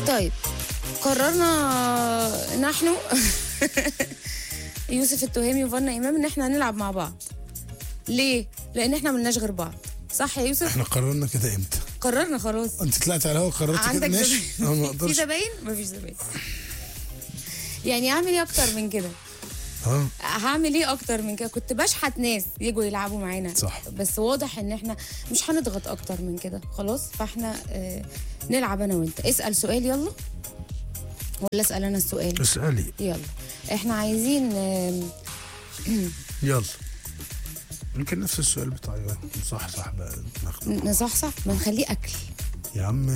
طيب قررنا نحن يوسف التهامي وفنا امام ان احنا هنلعب مع بعض ليه لان احنا ملناش غير بعض صح يا يوسف احنا قررنا كده امتى قررنا خلاص انت طلعت على الهوا قررت كده عندك ماشي انا ما زباين في اقدرش زباين مفيش زباين يعني اعمل ايه اكتر من كده اه هعمل ايه اكتر من كده كنت بشحت ناس يجوا يلعبوا معانا صح. بس واضح ان احنا مش هنضغط اكتر من كده خلاص فاحنا آه نلعب انا وانت اسال سؤال يلا ولا اسال انا السؤال اسالي يلا احنا عايزين آم، يلا يمكن نفس السؤال بتاعي صح صح بقى ناخده نصحصح ما نخليه اكل يا عم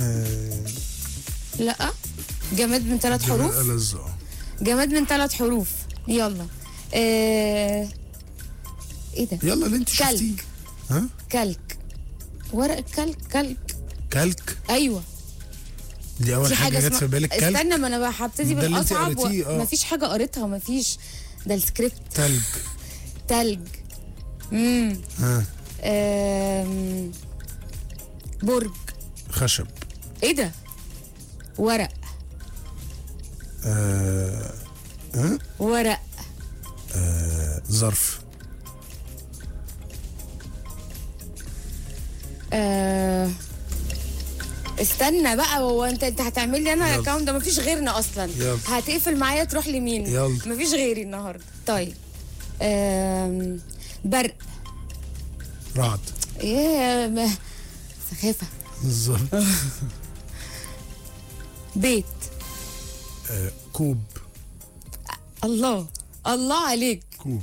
لا جماد من ثلاث حروف ألذ اه جماد من ثلاث حروف يلا آه... ايه ده يلا اللي انت كلب. شفتيه ها كلك ورق الكلك كلك كلك ايوه دي اول في حاجه جت اسمها- في بالك كلك استنى ما انا بقى هبتدي ده اللي انت بالاصعب قريتيه، اه. مفيش حاجه قريتها مفيش ده السكريبت تلج تلج امم ها آم، برج خشب ايه ده ورق آه ها ورق آه ظرف آه... استنى بقى هو انت انت هتعمل لي انا يلا. الاكونت ده مفيش غيرنا اصلا يلا. هتقفل معايا تروح لمين يلا. مفيش غيري النهارده طيب آم... برق رعد ايه ما- سخافه بالظبط بيت آه كوب الله الله عليك كوب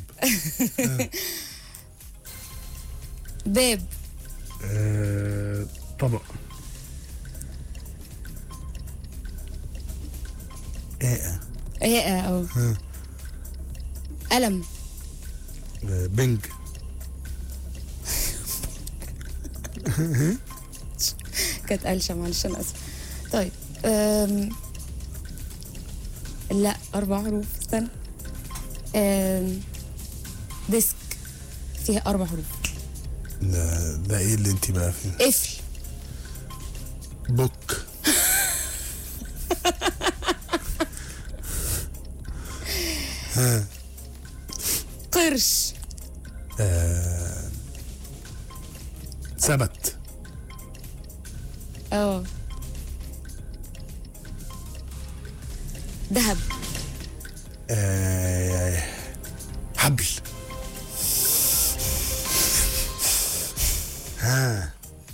باب آه طبق آه ايه اه ها. قلم آه بنج كانت قلشه معلش انا اسفه طيب أم... لا اربع حروف استنى أم... ديسك فيها اربع حروف ده ده ايه اللي انت بقى فيه قفل بوك ها قرش آه ثبت اه ذهب آه حبل ها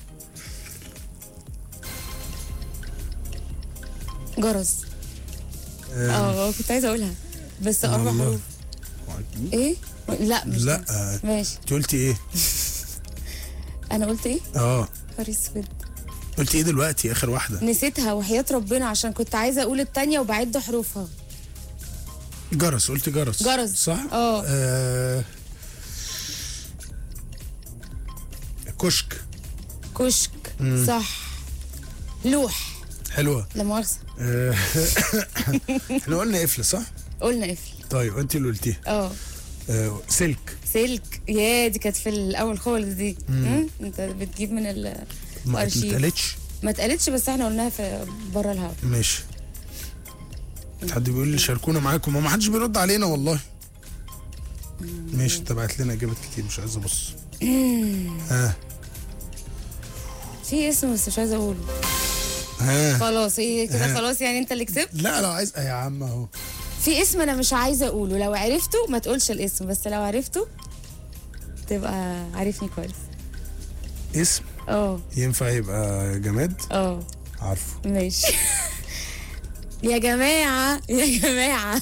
جرس آه اه كنت عايزه اقولها بس اربع والله. حروف ايه لا مش لا ده. آه، ماشي انت قلتي ايه؟ انا قلت ايه اه نهار اسود قلتي ايه دلوقتي اخر واحده؟ نسيتها وحياة ربنا عشان كنت عايزه اقول التانية وبعد حروفها جرس قلت جرس جرس. صح؟ اه. آه كشك كشك صح لوح حلوه لا مؤاخذه آه، احنا قلنا قفل صح؟ قلنا قفل طيب انت اللي قلتيها اه آه، سلك سلك يا دي كانت في الاول خالص دي مم. انت بتجيب من ال ما أرشيف. اتقالتش ما اتقالتش بس احنا قلناها في بره الهوا ماشي حد بيقول لي شاركونا معاكم ما حدش بيرد علينا والله ماشي انت بعت لنا اجابات كتير مش عايز ابص ها في اسم بس مش عايزه اقوله ها خلاص ايه كده ها. خلاص يعني انت اللي كسبت لا لو عايز يا عم اهو في اسم انا مش عايزه اقوله لو عرفته ما تقولش الاسم بس لو عرفته تبقى عارفني كويس اسم اه ينفع يبقى جماد اه عارفه ماشي يا جماعة يا جماعة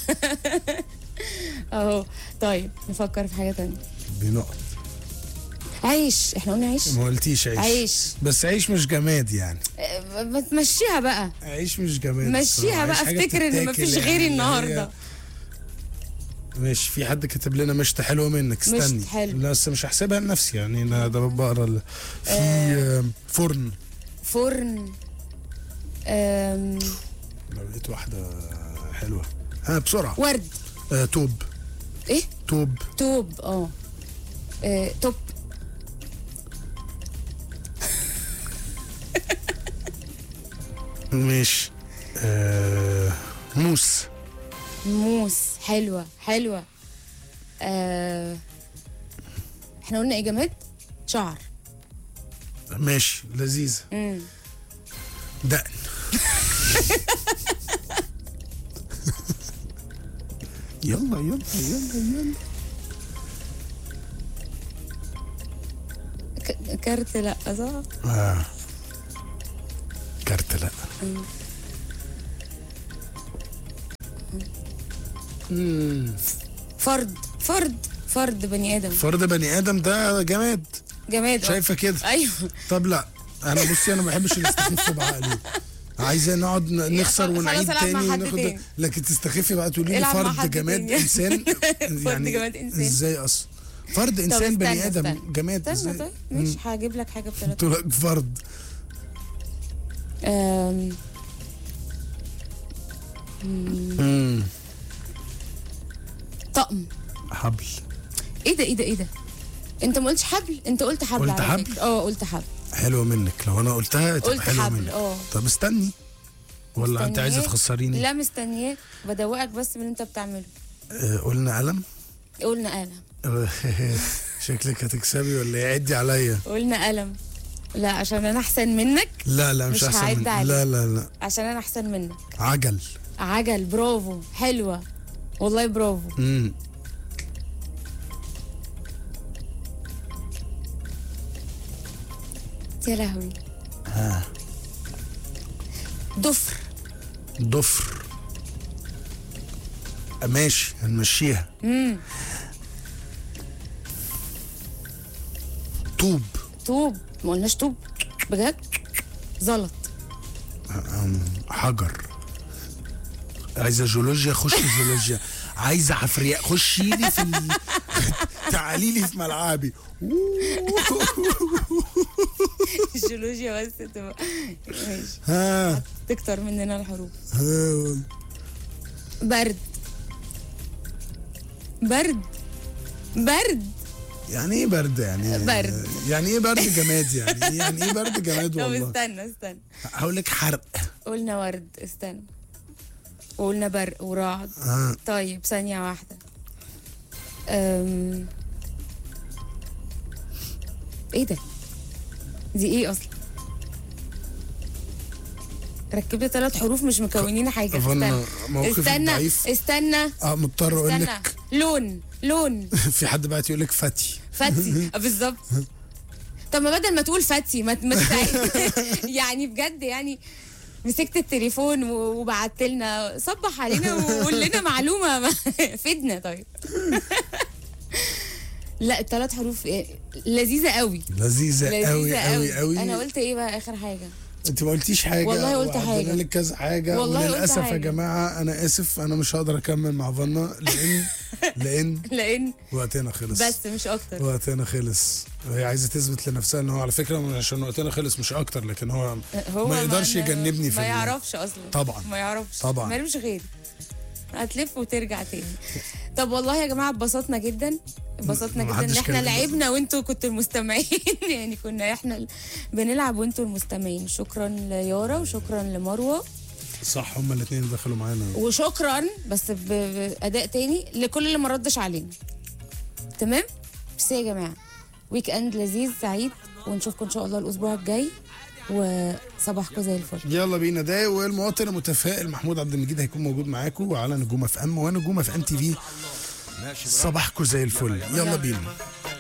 اهو طيب نفكر في حاجة تانية بنقط عيش احنا قلنا عيش ما قلتيش عيش عيش بس عيش مش جماد يعني اه، ما تمشيها بقى عيش مش جماد مشيها الصراحة. بقى عيش حاجة افتكر ان بتتاكل مفيش يعني، غيري اللي النهارده هي- ماشي في حد كتب لنا مشت حلوه منك استني مشت حلو. لا بس مش هحسبها لنفسي يعني انا ده بقرا ال- في آه. فرن فرن أم... لو لقيت واحده حلوه ها بسرعه ورد آه توب ايه توب توب اه اه، توب ماشي آه موس موس حلوة حلوة آه احنا قلنا ايه جماد شعر ماشي لذيذة مم. دقن يلا يلا يلا يلا ك- كارت لا صح آه. كارت لا مم. فرد فرد فرد بني ادم فرد بني ادم ده جماد جماد آه. شايفه كده ايوه طب لا انا بصي انا ما بحبش الاستخف بعقلي عايزه نقعد ن- نخسر خلاص ونعيد العب مع تاني حد وناخد تاني. لكن تستخفي بقى تقولي لي العب مع فرد حد جماد تاني. انسان فرد جماد إنسان. ازاي اصلا فرد طب انسان استنى، بني ادم استنى. جماد استنى ازاي طيب ماشي هجيب لك حاجه بثلاثة قلت لك فرد آم، مم. طقم حبل ايه ده ايه ده ايه ده انت ما قلتش حبل انت قلت حبل قلت على حبل؟ فكره اه قلت حبل حلوه منك لو انا قلتها تبقى قلت حلوه حبل منك اه طب استني ولا انت عايزه مستنياك. تخسريني لا مستنياك بدوقك بس من اللي انت بتعمله آه، قلنا قلم قلنا قلم شكلك هتكسبي ولا ايه عدي عليا قلنا قلم لا عشان انا احسن منك لا لا مش مش احسن هعد من... عليك. لا لا لا عشان انا احسن منك عجل عجل برافو حلوه والله برافو امم يا لهوي ضفر ضفر ماشي هنمشيها امم طوب طوب ما قلناش طوب بجد زلط أم، حجر عايزه جيولوجيا خشي جيولوجيا عايزه حفرياء خشي لي في ال... تعالي لي في ملعبي الجيولوجيا بس تبقى ماشي ها تكتر مننا الحروف ها برد برد برد يعني ايه برد يعني برد. يعني ايه برد جماد يعني يعني ايه برد جماد طب والله استنى استنى هقول لك حرق قلنا ورد استنى وقلنا برق ورعد اه طيب ثانية واحدة أم... ايه ده؟ دي ايه اصلا؟ ركب لي ثلاث حروف مش مكونين حاجة أظن استنى موقفك استنى ضعيف. استنى اه مضطر اقول استنى لك لون لون في حد بعت يقول لك فتي فتي آه، بالظبط طب ما بدل ما تقول فتي ما ما تساعد- يعني بجد يعني مسكت التليفون و- وبعت لنا صبح علينا وقول لنا معلومه ما- فدنا طيب لا الثلاث حروف إيه، لذيذه قوي لذيذه قوي لذيذه قوي قوي انا قلت ايه بقى اخر حاجه انت ما قلتيش حاجه والله قلت وعدنا حاجة. لك كذا حاجه والله قلت وللاسف يا حاجة. جماعه انا اسف انا مش هقدر اكمل مع فنا لان لان لان وقتنا خلص بس مش اكتر وقتنا خلص هي عايزه تثبت لنفسها ان هو على فكره مش عشان وقتنا خلص مش اكتر لكن هو هو ما يقدرش يجنبني في ما ال- يعرفش اصلا طبعا. ما يعرفش طبعا. مالوش غيري هتلف وترجع تاني طب والله يا جماعه اتبسطنا جدا اتبسطنا ما جدا ان حدش احنا كان لعبنا وانتوا كنتوا المستمعين يعني كنا احنا ال- بنلعب وانتوا المستمعين شكرا ليارا وشكرا لمروه صح هما الاثنين دخلوا معانا وشكرا بس ب- باداء تاني لكل اللي ما ردش علينا تمام بس يا جماعه ويك اند لذيذ سعيد ونشوفكم ان شاء الله الاسبوع الجاي وصباحكم زي الفل يلا بينا ده والمواطن المتفائل محمود عبد المجيد هيكون موجود معاكم وعلى نجوم اف ام ونجوم اف ام تي في صباحكم زي الفل يلا بينا